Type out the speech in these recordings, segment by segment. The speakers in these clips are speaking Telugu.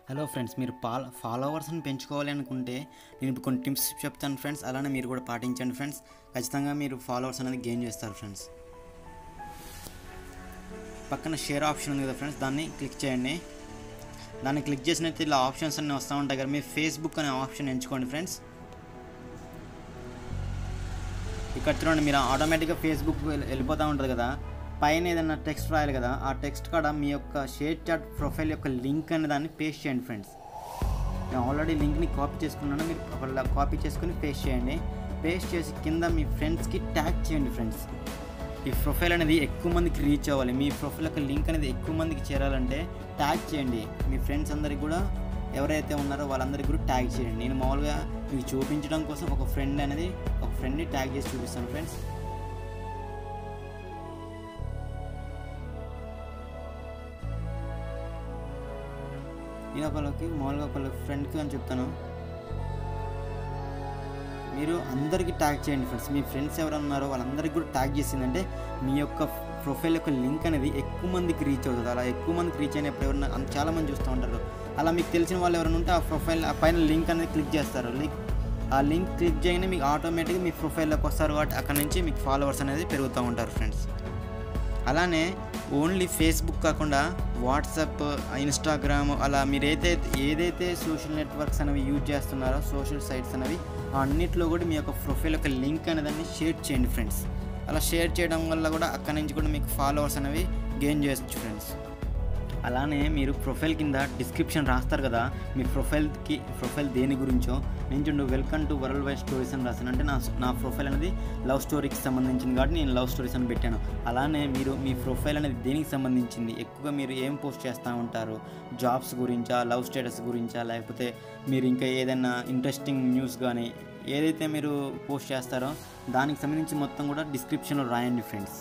హలో ఫ్రెండ్స్ మీరు పాల ఫాలోవర్స్ని పెంచుకోవాలి అనుకుంటే నేను ఇప్పుడు కొన్ని టిప్స్ చెప్తాను ఫ్రెండ్స్ అలానే మీరు కూడా పాటించండి ఫ్రెండ్స్ ఖచ్చితంగా మీరు ఫాలోవర్స్ అనేది గెయిన్ చేస్తారు ఫ్రెండ్స్ పక్కన షేర్ ఆప్షన్ ఉంది కదా ఫ్రెండ్స్ దాన్ని క్లిక్ చేయండి దాన్ని క్లిక్ చేసినట్టు ఇలా ఆప్షన్స్ అన్నీ వస్తూ ఉంటాయి కదా మీ ఫేస్బుక్ అనే ఆప్షన్ ఎంచుకోండి ఫ్రెండ్స్ ఇక్కడ చూడండి మీరు ఆటోమేటిక్గా ఫేస్బుక్ వెళ్ళిపోతూ ఉంటుంది కదా పైన ఏదైనా టెక్స్ట్ రాయాలి కదా ఆ టెక్స్ట్ కాడ మీ యొక్క షేర్ చాట్ ప్రొఫైల్ యొక్క లింక్ అనే దాన్ని పేస్ట్ చేయండి ఫ్రెండ్స్ నేను ఆల్రెడీ లింక్ని కాపీ చేసుకున్నాను మీరు ఒకవేళ కాపీ చేసుకుని పేస్ట్ చేయండి పేస్ట్ చేసి కింద మీ ఫ్రెండ్స్కి ట్యాగ్ చేయండి ఫ్రెండ్స్ ఈ ప్రొఫైల్ అనేది ఎక్కువ మందికి రీచ్ అవ్వాలి మీ ప్రొఫైల్ యొక్క లింక్ అనేది ఎక్కువ మందికి చేరాలంటే ట్యాగ్ చేయండి మీ ఫ్రెండ్స్ అందరికి కూడా ఎవరైతే ఉన్నారో వాళ్ళందరికీ కూడా ట్యాగ్ చేయండి నేను మామూలుగా మీకు చూపించడం కోసం ఒక ఫ్రెండ్ అనేది ఒక ఫ్రెండ్ని ట్యాగ్ చేసి చూపిస్తాను ఫ్రెండ్స్ నేను ఒకళ్ళకి మామూలుగా ఒకళ్ళ ఫ్రెండ్కి అని చెప్తాను మీరు అందరికీ ట్యాగ్ చేయండి ఫ్రెండ్స్ మీ ఫ్రెండ్స్ ఎవరు ఉన్నారో వాళ్ళందరికీ కూడా ట్యాగ్ చేసిందంటే మీ యొక్క ప్రొఫైల్ యొక్క లింక్ అనేది ఎక్కువ మందికి రీచ్ అవుతుంది అలా ఎక్కువ మందికి రీచ్ అయినప్పుడు ఎవరన్నా అంత చాలా మంది చూస్తూ ఉంటారు అలా మీకు తెలిసిన వాళ్ళు ఎవరైనా ఉంటే ఆ ప్రొఫైల్ ఆ పైన లింక్ అనేది క్లిక్ చేస్తారు లింక్ ఆ లింక్ క్లిక్ చేయగానే మీకు ఆటోమేటిక్గా మీ ప్రొఫైల్లోకి వస్తారు కాబట్టి అక్కడ నుంచి మీకు ఫాలోవర్స్ అనేది పెరుగుతూ ఉంటారు ఫ్రెండ్స్ అలానే ఓన్లీ ఫేస్బుక్ కాకుండా వాట్సాప్ ఇన్స్టాగ్రామ్ అలా మీరు ఏదైతే ఏదైతే సోషల్ నెట్వర్క్స్ అనేవి యూజ్ చేస్తున్నారో సోషల్ సైట్స్ అనేవి అన్నిట్లో కూడా మీ యొక్క ప్రొఫైల్ యొక్క లింక్ అనేదాన్ని షేర్ చేయండి ఫ్రెండ్స్ అలా షేర్ చేయడం వల్ల కూడా అక్కడ నుంచి కూడా మీకు ఫాలోవర్స్ అనేవి గెయిన్ చేయొచ్చు ఫ్రెండ్స్ అలానే మీరు ప్రొఫైల్ కింద డిస్క్రిప్షన్ రాస్తారు కదా మీ ప్రొఫైల్కి ప్రొఫైల్ దేని గురించో నేను చూడు welcome to world wide stories అని రాశాను అంటే నా నా ప్రొఫైల్ అనేది లవ్ స్టోరీకి సంబంధించింది కాబట్టి నేను లవ్ స్టోరీస్ అని పెట్టాను అలానే మీరు మీ ప్రొఫైల్ అనేది దేనికి సంబంధించింది ఎక్కువగా మీరు ఏం పోస్ట్ చేస్తూ ఉంటారు జాబ్స్ గురించా లవ్ స్టేటస్ గురించా లేకపోతే మీరు ఇంకా ఏదైనా ఇంట్రెస్టింగ్ న్యూస్ కానీ ఏదైతే మీరు పోస్ట్ చేస్తారో దానికి సంబంధించి మొత్తం కూడా డిస్క్రిప్షన్లో రాయండి ఫ్రెండ్స్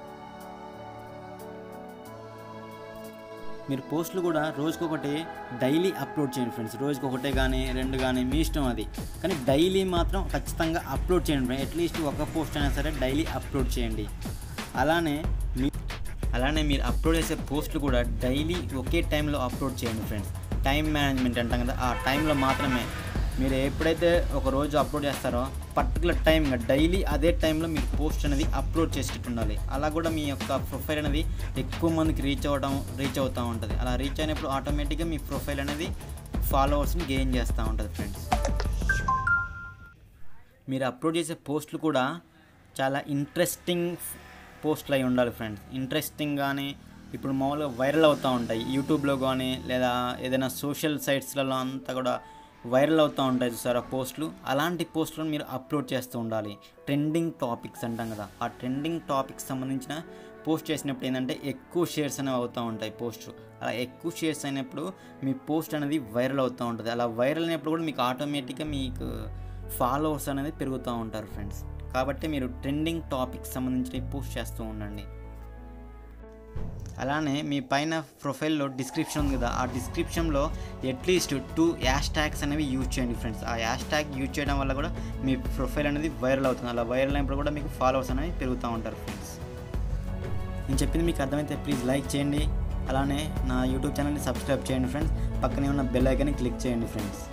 మీరు పోస్టులు కూడా రోజుకొకటి డైలీ అప్లోడ్ చేయండి ఫ్రెండ్స్ రోజుకి ఒకటే కానీ రెండు కానీ మీ ఇష్టం అది కానీ డైలీ మాత్రం ఖచ్చితంగా అప్లోడ్ చేయండి ఫ్రెండ్స్ అట్లీస్ట్ ఒక పోస్ట్ అయినా సరే డైలీ అప్లోడ్ చేయండి అలానే మీ అలానే మీరు అప్లోడ్ చేసే పోస్టులు కూడా డైలీ ఒకే టైంలో అప్లోడ్ చేయండి ఫ్రెండ్స్ టైం మేనేజ్మెంట్ అంటాం కదా ఆ టైంలో మాత్రమే మీరు ఎప్పుడైతే ఒక రోజు అప్లోడ్ చేస్తారో పర్టికులర్ టైం డైలీ అదే టైంలో మీరు పోస్ట్ అనేది అప్లోడ్ చేసేటట్టు ఉండాలి అలా కూడా మీ యొక్క ప్రొఫైల్ అనేది ఎక్కువ మందికి రీచ్ అవ్వడం రీచ్ అవుతూ ఉంటుంది అలా రీచ్ అయినప్పుడు ఆటోమేటిక్గా మీ ప్రొఫైల్ అనేది ఫాలోవర్స్ని గెయిన్ చేస్తూ ఉంటుంది ఫ్రెండ్స్ మీరు అప్లోడ్ చేసే పోస్టులు కూడా చాలా ఇంట్రెస్టింగ్ పోస్టులు అయి ఉండాలి ఫ్రెండ్స్ ఇంట్రెస్టింగ్ కానీ ఇప్పుడు మామూలుగా వైరల్ అవుతూ ఉంటాయి యూట్యూబ్లో కానీ లేదా ఏదైనా సోషల్ సైట్స్లలో అంతా కూడా వైరల్ అవుతూ ఉంటాయి చూసారు ఆ పోస్టులు అలాంటి పోస్టులను మీరు అప్లోడ్ చేస్తూ ఉండాలి ట్రెండింగ్ టాపిక్స్ అంటాం కదా ఆ ట్రెండింగ్ టాపిక్స్ సంబంధించిన పోస్ట్ చేసినప్పుడు ఏంటంటే ఎక్కువ షేర్స్ అనేవి అవుతూ ఉంటాయి పోస్ట్ అలా ఎక్కువ షేర్స్ అయినప్పుడు మీ పోస్ట్ అనేది వైరల్ అవుతూ ఉంటుంది అలా వైరల్ అయినప్పుడు కూడా మీకు ఆటోమేటిక్గా మీకు ఫాలోవర్స్ అనేది పెరుగుతూ ఉంటారు ఫ్రెండ్స్ కాబట్టి మీరు ట్రెండింగ్ టాపిక్స్ సంబంధించిన పోస్ట్ చేస్తూ ఉండండి అలానే మీ పైన ప్రొఫైల్లో డిస్క్రిప్షన్ ఉంది కదా ఆ డిస్క్రిప్షన్లో అట్లీస్ట్ టూ యాష్ ట్యాగ్స్ అనేవి యూజ్ చేయండి ఫ్రెండ్స్ ఆ యాష్ ట్యాగ్ యూజ్ చేయడం వల్ల కూడా మీ ప్రొఫైల్ అనేది వైరల్ అవుతుంది అలా వైరల్ అయినప్పుడు కూడా మీకు ఫాలోవర్స్ అనేవి పెరుగుతూ ఉంటారు ఫ్రెండ్స్ నేను చెప్పింది మీకు అర్థమైతే ప్లీజ్ లైక్ చేయండి అలానే నా యూట్యూబ్ ఛానల్ని సబ్స్క్రైబ్ చేయండి ఫ్రెండ్స్ పక్కనే ఉన్న బెల్ ఐకాన్ని క్లిక్ చేయండి ఫ్రెండ్స్